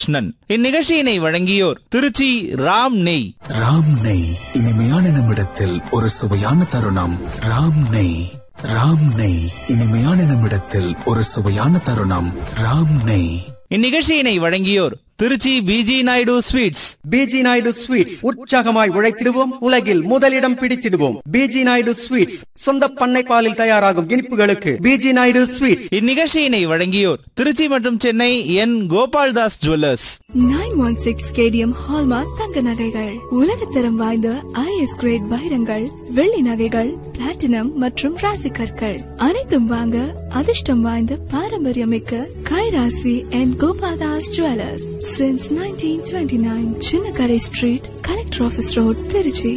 கிருஷ்ணன் இந்நிகழ்ச்சியினை வழங்கியோர் திருச்சி ராம் நெய் ராம் நெய் இனிமையான நிமிடத்தில் ஒரு சுவையான தருணம் ராம் நெய் ராம் நெய் இனிமையான நிமிடத்தில் ஒரு சுவையான தருணம் ராம் நெய் இந்நிகழ்ச்சியினை வழங்கியோர் Tiruchi B G Naidu sweets B G Naidu sweets உற்சாகமாய் உழைத்திடுவோம் உலகில் முதலிடம் பிடித்திடுவோம் பிஜி நாயுடு ஸ்வீட்ஸ் சொந்த பண்ணை பாலில் தயாராகும் இனிப்புகளுக்கு பிஜி நாயுடு ஸ்வீட்ஸ் இந்நிகழ்ச்சியினை வழங்கியோர் திருச்சி மற்றும் Chennai N Gopaldas jewellers nine one six KDM hallmark தங்க நகைகள் உலகத்தரம் வாய்ந்த ஐஎஸ் கிரேட் வைரங்கள் வெள்ளி நகைகள் பிளாட்டினம் மற்றும் ராசி கற்கள் அனைத்தும் வாங்க அதிர்ஷ்டம் வாய்ந்த பாரம்பரியமிக்க கைராசி and Gopaldas jewellers since nineteen twenty nine சின்ன கடை street collector office road Tiruchi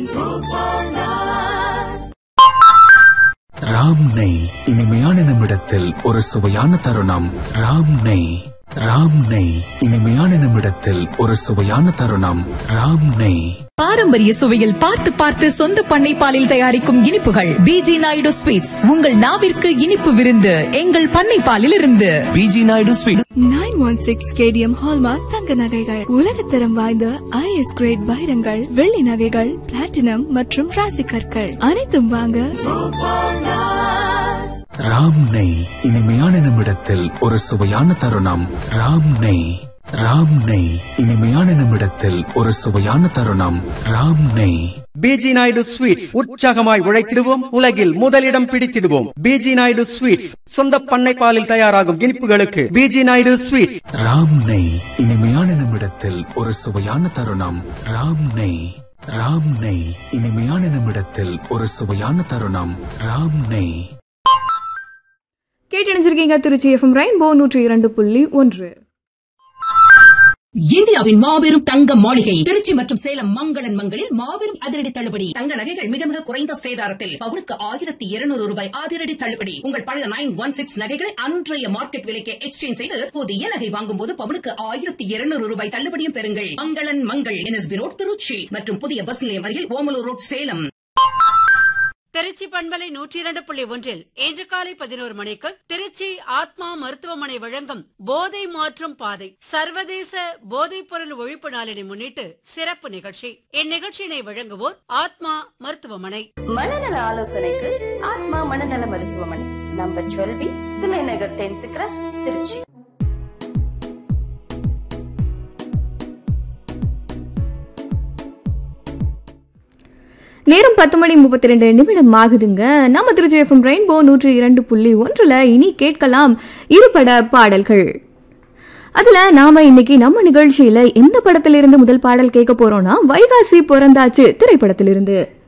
Ram நெய் இனிமையான நிமிடத்தில் ஒரு சுவையான தருணம் ராம் நெய் ராம் நெய் இனிமையான நிமிடத்தில் ஒரு சுவையான தருணம் ராம் நெய் பாரம்பரிய சுவையில் பார்த்து பார்த்து சொந்த பண்ணை பாலில் தயாரிக்கும் இனிப்புகள் பிஜி நாயுடு ஸ்வீட்ஸ் உங்கள் நாவிற்கு இனிப்பு விருந்து எங்கள் பண்ணை பாலில் இருந்து B G Naidu sweet nine one six KDM hallmark தங்க நகைகள் உலகத்தரம் வாய்ந்த ஐஎஸ் கிரேட் வைரங்கள் வெள்ளி நகைகள் பிளாட்டினம் மற்றும் ராசி கற்கள் அனைத்தும் வாங்க ராம் நெய் இனிமையான நிமிடத்தில் ஒரு சுவையான தருணம் ராம் நெய் ராம் நெய் இனிமையான நிமிடத்தில் ஒரு சுவையான தருணம் ராம் நெய் பிஜி நாயுடு ஸ்வீட்ஸ் உற்சாகமாய் உழைத்திடுவோம் உலகில் முதலிடம் பிடித்திடுவோம் பிஜி நாயுடு ஸ்வீட்ஸ் சொந்த பண்ணை பாலில் தயாராகும் இனிப்புகளுக்கு பிஜி நாயுடு ஸ்வீட்ஸ் ராம் நெய் இனிமையான நிமிடத்தில் ஒரு சுவையான தருணம் ராம் நெய் ராம் நெய் இனிமையான நிமிடத்தில் ஒரு சுவையான தருணம் ராம் நெய் கேட்டணிஞ்சிருக்கீங்க திருச்சி எஃப்எம் ரெயின்போ நூற்றி இரண்டு புள்ளி ஒன்று இந்தியாவின் மாபெரும் தங்க மாளிகை திருச்சி மற்றும் சேலம் மங்களன் மங்களில் மாபெரும் அதிரடி தள்ளுபடி தங்க நகைகள் மிக மிக குறைந்த சேதாரத்தில் பவுனுக்கு ஆயிரத்தி இருநூறு ரூபாய் அதிரடி தள்ளுபடி உங்கள் பழைய நைன் ஒன் சிக்ஸ் நகைகளை அன்றைய மார்க்கெட் விலைக்கு எக்ஸ்சேஞ்ச் செய்து புதிய நகை வாங்கும் போது பவுனுக்கு ஆயிரத்தி இருநூறு ரூபாய் தள்ளுபடியும் பெறுங்கள் மங்களன் மங்கள் என்எஸ்பி ரோட் திருச்சி மற்றும் புதிய பஸ் நிலையம் அருகில் ஓமலூர் ரோட் சேலம் திருச்சி பண்பலை நூற்றி இரண்டு புள்ளி ஒன்றில் இன்று காலை பதினோரு மணிக்கு திருச்சி ஆத்மா மருத்துவமனை வழங்கும் போதை மாற்றும் பாதை சர்வதேச போதைப் பொருள் ஒழிப்பு நாளினை முன்னிட்டு சிறப்பு நிகழ்ச்சி இந்நிகழ்ச்சியினை வழங்குவோர் ஆத்மா மருத்துவமனை மனநல ஆலோசனைக்கு ஆத்மா மனநல மருத்துவமனை number twelve B Thillai Nagar tenth cross Tiruchi நேரம் பத்து மணி முப்பத்தி ரெண்டு நிமிடம் ஆகுதுங்க நம்ம திருச்சி எஃப்எம் ரெயின்போ நூற்றி இரண்டு புள்ளி ஒன்றுல இனி கேட்கலாம் இருபட பாடல்கள் அதுல நாம இன்னைக்கு நம்ம நிகழ்ச்சியில எந்த படத்திலிருந்து முதல் பாடல் கேட்க போறோம்னா வைகாசி பிறந்தாச்சு திரைப்படத்திலிருந்து